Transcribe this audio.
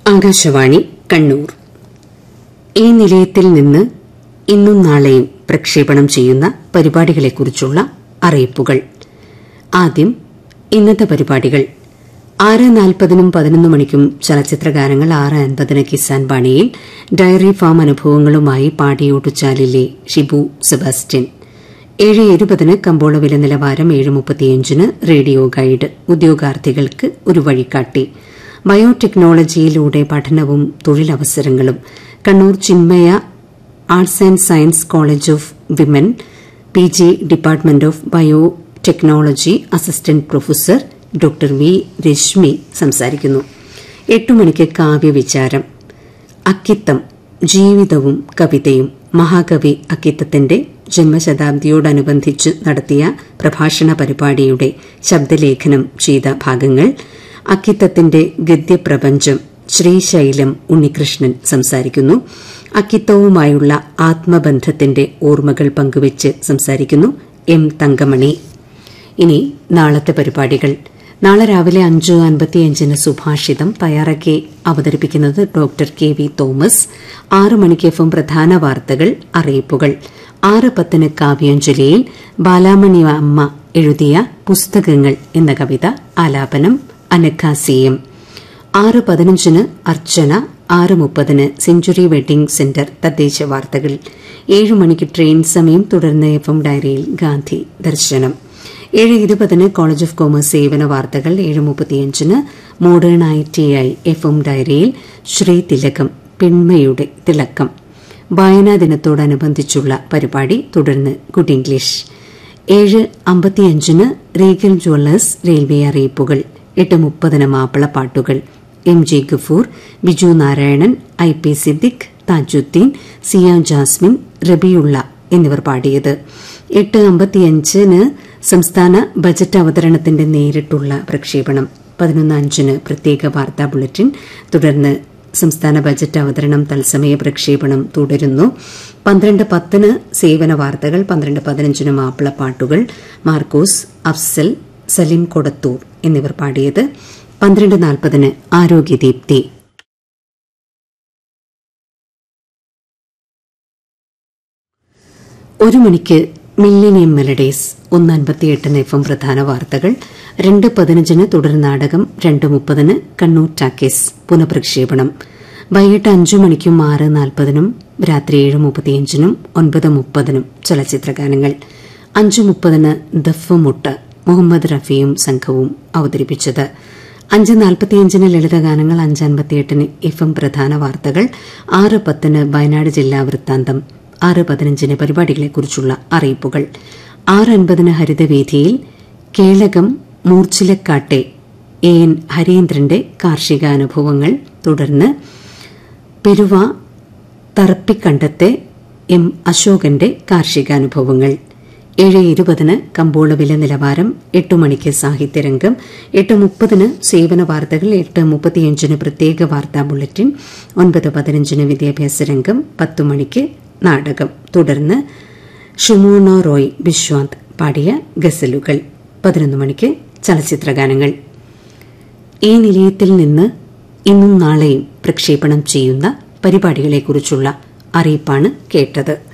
ആകാശവാണി കണ്ണൂർ ഈ നിലയത്തിൽ നിന്ന് ഇന്നും നാളെയും പ്രക്ഷേപണം ചെയ്യുന്ന പരിപാടികളെക്കുറിച്ചുള്ള അറിയിപ്പുകൾ ആദ്യം ഇന്നത്തെ പരിപാടികൾ ആറ് നാൽപ്പതിനും പതിനൊന്ന് മണിക്കും ചലച്ചിത്രഗാനങ്ങൾ ആറ് അൻപതിന് കിസാൻ ബാണിയിൽ ഡയറി ഫാം അനുഭവങ്ങളുമായി പാടിയോട്ടുചാലിലെ ഷിബു സെബാസ്റ്റ്യൻ ഏഴ് ഇരുപതിന് കമ്പോള വില നിലവാരം ഏഴ് മുപ്പത്തിയഞ്ചിന് റേഡിയോ ഗൈഡ് ഉദ്യോഗാർത്ഥികൾക്ക് ഒരു വഴികാട്ടി ബയോടെക്നോളജിയിലൂടെ പഠനവും തൊഴിലവസരങ്ങളും Kannur Chinmaya arts and science college of women P G department of biotechnology assistant professor doctor V Reshmi സംസാരിക്കുന്നു എട്ടു മണിക്ക് കാവ്യവിചാരം അക്കിത്തം ജീവിതവും കവിതയും മഹാകവി അക്കിത്തത്തിന്റെ ജന്മശതാബ്ദിയോടനുബന്ധിച്ച് നടത്തിയ പ്രഭാഷണ പരിപാടിയുടെ ശബ്ദലേഖനം ചെയ്ത ഭാഗങ്ങൾ അക്കിത്തത്തിന്റെ ഗദ്യപ്രപഞ്ചം ശ്രീശൈലം ഉണ്ണികൃഷ്ണൻ സംസാരിക്കുന്നു അക്കിത്തവുമായുള്ള ആത്മബന്ധത്തിന്റെ ഓർമ്മകൾ പങ്കുവച്ച് സംസാരിക്കുന്നു എം തങ്കമണി ഇനി നാളത്തെ പരിപാടികൾ നാളെ രാവിലെ അഞ്ച് അൻപത്തിയഞ്ചിന് സുഭാഷിതം തയ്യാറാക്കി അവതരിപ്പിക്കുന്നത് ഡോക്ടർ കെ വി തോമസ് ആറ് മണിക്ക് എഫും പ്രധാന വാർത്തകൾ അറിയിപ്പുകൾ ആറ് പത്തിന് കാവ്യാഞ്ജലിയിൽ ബാലാമണി അമ്മ എഴുതിയ പുസ്തകങ്ങൾ എന്ന കവിത ആലാപനം അനഖ സി എം ആറ് പതിനഞ്ചിന് അർച്ചന ആറ് മുപ്പതിന് സെഞ്ചുറി വെഡിംഗ് സെന്റർ തദ്ദേശ വാർത്തകൾ ഏഴ് മണിക്ക് ട്രെയിൻ സമയം തുടർന്ന് എഫ് എം ഡയറിയിൽ ഗാന്ധി ദർശനം ഏഴ് ഇരുപതിന് കോളേജ് ഓഫ് കോമേഴ്സ് സേവന വാർത്തകൾ ഏഴ് മുപ്പത്തിയഞ്ചിന് modern I T I F M ഡയറിയിൽ ശ്രീ തിലകം പെൺമയുടെ തിളക്കം വായനാ ദിനത്തോടനുബന്ധിച്ചുള്ള പരിപാടി തുടർന്ന് ഗുഡ് ഇംഗ്ലീഷ് ഏഴ് അമ്പത്തിയഞ്ചിന് റീഗൽ ജ്വല്ലേഴ്സ് റെയിൽവേ അറിയിപ്പുകൾ എട്ട് മുപ്പതിന് മാപ്പിളപ്പാട്ടുകൾ M J Gafoor Biju Narayanan I P Siddique Tajuddin Siya Jasmine Rabiyulla എന്നിവർ പാടിയത് എട്ട് അമ്പത്തിയഞ്ചിന് സംസ്ഥാന ബജറ്റ് അവതരണത്തിന്റെ നേരിട്ടുള്ള പ്രക്ഷേപണം പതിനൊന്ന് അഞ്ചിന് പ്രത്യേക വാർത്താ ബുള്ളറ്റിൻ തുടർന്ന് സംസ്ഥാന ബജറ്റ് അവതരണം തത്സമയ പ്രക്ഷേപണം തുടരുന്നു പന്ത്രണ്ട് പത്തിന് സേവന വാർത്തകൾ പന്ത്രണ്ട് പതിനഞ്ചിന് മാപ്പിളപ്പാട്ടുകൾ മാർക്കോസ് അഫ്സൽ സലിം കൊടത്തൂർ എന്നിവർ പാടിയത് പന്ത്രണ്ട് നാൽപ്പതിന് ആരോഗ്യദീപ്തി ഒരു മണിക്ക് മില്ലിനിയം മെലഡീസ് ഒന്ന് അൻപത്തിയെട്ടിന് എഫ് എം പ്രധാന വാർത്തകൾ രണ്ട് പതിനഞ്ചിന് തുടർ നാടകം രണ്ട് മുപ്പതിന് കണ്ണൂർ ടാക്കീസ് പുനഃപ്രക്ഷേപണം വൈകിട്ട് അഞ്ചു മണിക്കും ആറ് നാൽപ്പതിനും രാത്രി ഏഴ് മുപ്പത്തിയഞ്ചിനും ഒൻപത് മുപ്പതിനും ചലച്ചിത്രഗാനങ്ങൾ അഞ്ചു മുപ്പതിന് ദഫ് മുട്ട് മുഹമ്മദ് റഫിയും സംഘവും അവതരിപ്പിച്ചത് അഞ്ച് നാൽപ്പത്തിയഞ്ചിന് ലളിതഗാനങ്ങൾ അഞ്ച് അൻപത്തിയെട്ടിന് എഫ് എം പ്രധാന വാർത്തകൾ ആറ് പത്തിന് വയനാട് ജില്ലാ വൃത്താന്തം ആറ് പതിനഞ്ചിന് പരിപാടികളെക്കുറിച്ചുള്ള അറിയിപ്പുകൾ ആറ് അൻപതിന് ഹരിതവേദിയിൽ കേളകം മൂർച്ചിലക്കാട്ടെ എ എൻ ഹരീന്ദ്രന്റെ കാർഷികാനുഭവങ്ങൾ തുടർന്ന് പെരുവ തറപ്പിക്കണ്ടത്തെ എം അശോകന്റെ കാർഷികാനുഭവങ്ങൾ ഏഴ് ഇരുപതിന് കമ്പോള വില നിലവാരം എട്ട് മണിക്ക് സാഹിത്യരംഗം എട്ട് മുപ്പതിന് സേവന വാർത്തകൾ എട്ട് മുപ്പത്തിയഞ്ചിന് പ്രത്യേക വാർത്താ ബുള്ളറ്റിൻ ഒൻപത് പതിനഞ്ചിന് വിദ്യാഭ്യാസ രംഗം പത്ത് മണിക്ക് നാടകം തുടർന്ന് ഷുമോണോ റോയ് ബിശ്വാന്ത് പാടിയ ഗസലുകൾ പതിനൊന്ന് മണിക്ക് ചലച്ചിത്രഗാനങ്ങൾ ഈ നിലയത്തിൽ നിന്ന് ഇന്നും നാളെയും പ്രക്ഷേപണം ചെയ്യുന്ന പരിപാടികളെക്കുറിച്ചുള്ള അറിയിപ്പാണ് കേട്ടത്